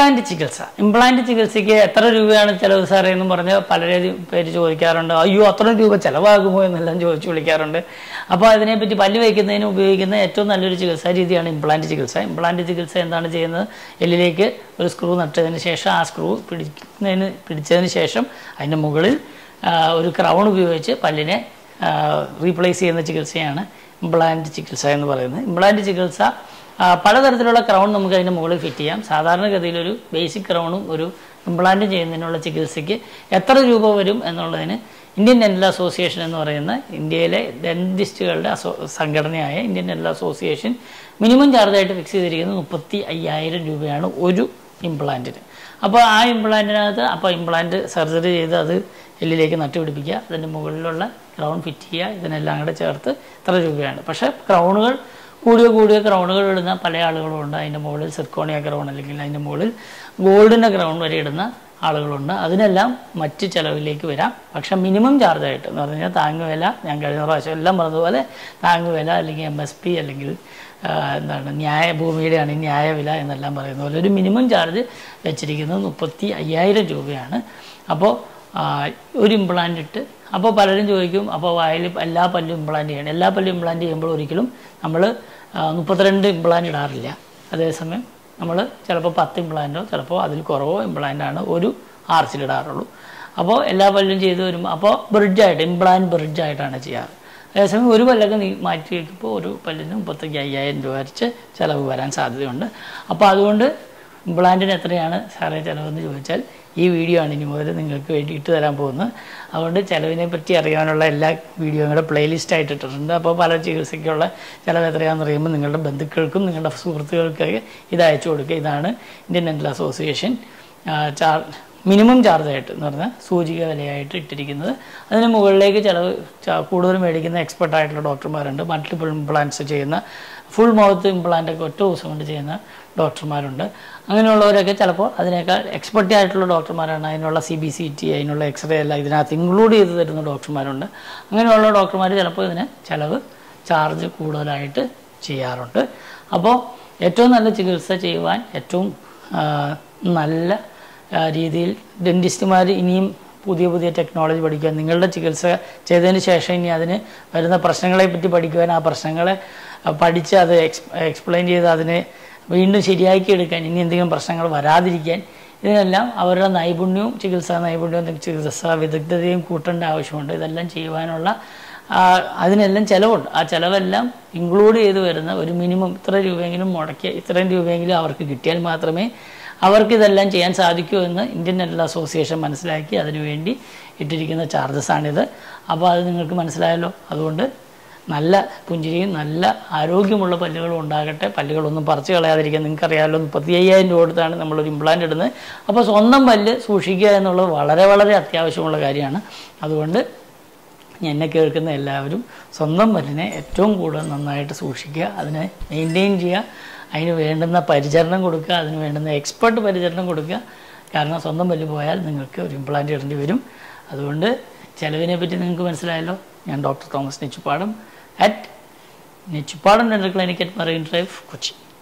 implant ചികിത്സ implant ചികിത്സയ്ക്ക് എത്ര രൂപയാണ് ചിലവ് സാറേ എന്ന് പറഞ്ഞ് പലരും പേര് ചോദിക്കാറുണ്ട് അയ്യോ അത്ര രൂപ ചിലവാകുമോ എന്നെല്ലാം ചോദിച്ചു വിളിക്കാറുണ്ട് അപ്പോൾ അതിനെപ്പറ്റി പല്ല് വയ്ക്കുന്നതിന് ഉപയോഗിക്കുന്ന ഏറ്റവും നല്ലൊരു ചികിത്സാ രീതിയാണ് ഇംപ്ലാന്റ് ചികിത്സ ഇംപ്ലാന്റ് ചികിത്സ എന്താണ് ചെയ്യുന്നത് എല്ലിലേക്ക് ഒരു സ്ക്രൂ നട്ടതിന് ശേഷം ആ സ്ക്രൂ പിടിക്കുന്നതിന് പിടിച്ചതിന് ശേഷം അതിൻ്റെ മുകളിൽ ആ, ഒരു ക്രൗൺ ഉപയോഗിച്ച് പല്ലിനെ റീപ്ലേസ് ചെയ്യുന്ന ചികിത്സയാണ് ഇംപ്ലാന്റ് ചികിത്സ എന്ന് പറയുന്നത് ഇംപ്ലാന്റ് ചികിത്സ ആ, പലതരത്തിലുള്ള ക്രൗൺ നമുക്ക് അതിൻ്റെ മുകളിൽ ഫിറ്റ് ചെയ്യാം സാധാരണഗതിയിൽ ഒരു ബേസിക് ക്രൗണും ഒരു ഇംപ്ലാന്റ് ചെയ്യുന്നതിനുള്ള ചികിത്സയ്ക്ക് എത്ര രൂപ വരും എന്നുള്ളതിന് ഇന്ത്യൻ ഡെന്റൽ അസോസിയേഷൻ എന്ന് പറയുന്ന ഇന്ത്യയിലെ ഡെന്റിസ്റ്റുകളുടെ അസോ സംഘടനയായ ഇന്ത്യൻ ഡെന്റൽ അസോസിയേഷൻ മിനിമം ചാർജായിട്ട് ഫിക്സ് ചെയ്തിരിക്കുന്നത് മുപ്പത്തി അയ്യായിരം രൂപയാണ് ഒരു ഇംപ്ലാന്റിന് അപ്പോൾ ആ ഇംപ്ലാന്റിനകത്ത് അപ്പോൾ ഇംപ്ലാന്റ് സർജറി ചെയ്ത് അത് എല്ലിലേക്ക് നട്ടുപിടിപ്പിക്കുക അതിൻ്റെ മുകളിലുള്ള ക്രൗൺ ഫിറ്റ് ചെയ്യുക ഇതിനെല്ലാം കൂടെ ചേർത്ത് ഇത്ര രൂപയാണ് പക്ഷേ ക്രൗണുകൾ കൂടിയ കൂടിയ ക്രൗണുകൾ ഇടുന്ന പല ആളുകളും ഉണ്ട് അതിൻ്റെ മുകളിൽ സിർക്കോണിയ ക്രൗൺ അല്ലെങ്കിൽ അതിൻ്റെ മുകളിൽ ഗോൾഡിൻ്റെ ക്രൗൺ വരെ ഇടുന്ന ആളുകളുണ്ട് അതിനെല്ലാം മറ്റ് ചിലവിലേക്ക് വരാം പക്ഷെ മിനിമം ചാർജായിട്ട് എന്ന് പറഞ്ഞു കഴിഞ്ഞാൽ താങ്ങുവില ഞാൻ കഴിഞ്ഞ പ്രാവശ്യം എല്ലാം പറഞ്ഞതുപോലെ താങ്ങുവില അല്ലെങ്കിൽ എം എസ് പി അല്ലെങ്കിൽ ആ, എന്താണ് ന്യായ ഭൂമിയുടെയാണ് ഈ ന്യായവില എന്നെല്ലാം പറയുന്ന പോലെ ഒരു മിനിമം ചാർജ് വെച്ചിരിക്കുന്നത് മുപ്പത്തി അയ്യായിരം രൂപയാണ് അപ്പോൾ ആ, ഒരു ഇംപ്ലാന്റ് ഇട്ട് അപ്പോൾ പലരും ചോദിക്കും അപ്പോൾ വായിൽ എല്ലാ പല്ലും ഇംപ്ലാന്റ് ചെയ്യണം എല്ലാ പല്ലും ഇംപ്ലാന്റ് ചെയ്യുമ്പോൾ ഒരിക്കലും നമ്മൾ മുപ്പത്തിരണ്ട് ഇംപ്ലാന്റ് ഇടാറില്ല അതേസമയം നമ്മൾ ചിലപ്പോൾ പത്ത് ഇംപ്ലാന്റോ ചിലപ്പോൾ അതിൽ കുറവോ ഇംപ്ലാന്റാണ് ഒരു ആർച്ചിലിടാറുള്ളൂ അപ്പോൾ എല്ലാ പല്ലും ചെയ്ത് വരുമ്പോൾ അപ്പോൾ ബ്രിഡ്ജായിട്ട് ഇംപ്ലാന്റ് ബ്രിഡ്ജായിട്ടാണ് ചെയ്യാറ് അതേസമയം ഒരു പല്ലൊക്കെ നീ മാറ്റി വയ്ക്കുമ്പോൾ ഒരു പല്ലിന് മുപ്പത്തഞ്ച് അയ്യായിരം രൂപ വരച്ച് ചിലവ് വരാൻ സാധ്യതയുണ്ട് അപ്പോൾ അതുകൊണ്ട് ഇംപ്ലാന്റിന് എത്രയാണ് സാറേ ചിലവെന്ന് ചോദിച്ചാൽ ഈ വീഡിയോ ആണ് ഇനി മുതൽ നിങ്ങൾക്ക് വേണ്ടി ഇട്ട് തരാൻ പോകുന്നത് അതുകൊണ്ട് ചിലവിനെ പറ്റി അറിയാനുള്ള എല്ലാ വീഡിയോയും കൂടെ പ്ലേലിസ്റ്റ് ആയിട്ട് ഇട്ടിട്ടുണ്ട് അപ്പോൾ പല ചികിത്സയ്ക്കുള്ള ചിലവ് എത്രയാണെന്ന് അറിയുമ്പോൾ നിങ്ങളുടെ ബന്ധുക്കൾക്കും നിങ്ങളുടെ സുഹൃത്തുക്കൾക്കൊക്കെ ഇത് അയച്ചു കൊടുക്കുക ഇതാണ് ഇന്ത്യൻ ഡെന്റൽ അസോസിയേഷൻ ചാർ മിനിമം ചാർജായിട്ട് എന്ന് പറഞ്ഞാൽ സൂചിക വിലയായിട്ട് ഇട്ടിരിക്കുന്നത് അതിന് മുകളിലേക്ക് ചിലവ് ച- കൂടുതൽ മേടിക്കുന്ന എക്സ്പെർട്ട് ആയിട്ടുള്ള ഡോക്ടർമാരുണ്ട് മൾട്ടിപ്പിൾ ഇംപ്ലാന്റ്സ് ചെയ്യുന്ന ഫുൾ മൗത്ത് ഇംപ്ലാന്റ് ഒക്കെ ഒറ്റ ദിവസം കൊണ്ട് ചെയ്യുന്ന ഡോക്ടർമാരുണ്ട് അങ്ങനെയുള്ളവരൊക്കെ ചിലപ്പോൾ അതിനേക്കാൾ എക്സ്പെർട്ടി ആയിട്ടുള്ള ഡോക്ടർമാരാണ് അതിനുള്ള സി ബി സി ടി അതിനുള്ള എക്സ്റേ എല്ലാം ഇതിനകത്ത് ഇൻക്ലൂഡ് ചെയ്ത് തരുന്ന ഡോക്ടർമാരുണ്ട് അങ്ങനെയുള്ള ഡോക്ടർമാർ ചിലപ്പോൾ ഇതിന് ചിലവ് ചാർജ് കൂടുതലായിട്ട് ചെയ്യാറുണ്ട് അപ്പോൾ ഏറ്റവും നല്ല ചികിത്സ ചെയ്യുവാൻ ഏറ്റവും ആ, നല്ല ആ, രീതിയിൽ ഡെൻറ്റിസ്റ്റുമാർ ഇനിയും പുതിയ പുതിയ ടെക്നോളജി പഠിക്കുക നിങ്ങളുടെ ചികിത്സ ചെയ്തതിന് ശേഷം ഇനി അതിന് വരുന്ന പ്രശ്നങ്ങളെ പറ്റി പഠിക്കുവാൻ ആ പ്രശ്നങ്ങളെ ആ, പഠിച്ച് അത് എക്സ് എക്സ്പ്ലെയിൻ ചെയ്ത് അതിനെ വീണ്ടും ശരിയാക്കി എടുക്കാൻ ഇനി എന്തെങ്കിലും പ്രശ്നങ്ങൾ വരാതിരിക്കാൻ ഇതിനെല്ലാം അവരുടെ നൈപുണ്യവും ചികിത്സാ നൈപുണ്യവും ചികിത്സാ വിദഗ്ധതയും കൂട്ടേണ്ട ആവശ്യമുണ്ട് ഇതെല്ലാം ചെയ്യുവാനുള്ള ആ, അതിനെല്ലാം ചിലവുണ്ട് ആ ചിലവെല്ലാം ഇൻക്ലൂഡ് ചെയ്ത് വരുന്ന ഒരു മിനിമം ഇത്ര രൂപയെങ്കിലും മുടക്കിയ ഇത്രയും രൂപയെങ്കിലും അവർക്ക് കിട്ടിയാൽ മാത്രമേ അവർക്ക് ഇതെല്ലാം ചെയ്യാൻ സാധിക്കൂ എന്ന് ഇന്ത്യൻ ഡെന്റൽ അസോസിയേഷൻ മനസ്സിലാക്കി അതിനുവേണ്ടി ഇട്ടിരിക്കുന്ന ചാർജസാണിത് അപ്പോൾ അത് നിങ്ങൾക്ക് മനസ്സിലായല്ലോ അതുകൊണ്ട് നല്ല പുഞ്ചിരിയും നല്ല ആരോഗ്യമുള്ള പല്ലുകളും ഉണ്ടാകട്ടെ പല്ലുകളൊന്നും പറിച്ചു കളയാതിരിക്കാൻ നിങ്ങൾക്കറിയാമല്ലോ മുപ്പത്തി അയ്യായിരം രൂപ കൊടുത്താണ് നമ്മളൊരു ഇംപ്ലാന്റ് ഇടുന്നത് അപ്പോൾ സ്വന്തം പല്ല് സൂക്ഷിക്കുക എന്നുള്ളത് വളരെ വളരെ അത്യാവശ്യമുള്ള കാര്യമാണ് അതുകൊണ്ട് എന്നെ കേൾക്കുന്ന എല്ലാവരും സ്വന്തം പല്ലിനെ ഏറ്റവും കൂടുതൽ നന്നായിട്ട് സൂക്ഷിക്കുക അതിനെ മെയിൻറ്റെയിൻ ചെയ്യുക അതിന് വേണ്ടുന്ന പരിചരണം കൊടുക്കുക അതിന് വേണ്ടുന്ന എക്സ്പെർട്ട് പരിചരണം കൊടുക്കുക കാരണം സ്വന്തം പല്ല് പോയാൽ നിങ്ങൾക്ക് ഒരു ഇംപ്ലാന്റ് ഇടേണ്ടി വരും അതുകൊണ്ട് ചിലവിനെ പറ്റി നിങ്ങൾക്ക് മനസ്സിലായല്ലോ ഞാൻ doctor Thomas Nechuppadam at Nechuppadam dental clinic at Marine Drive Kochi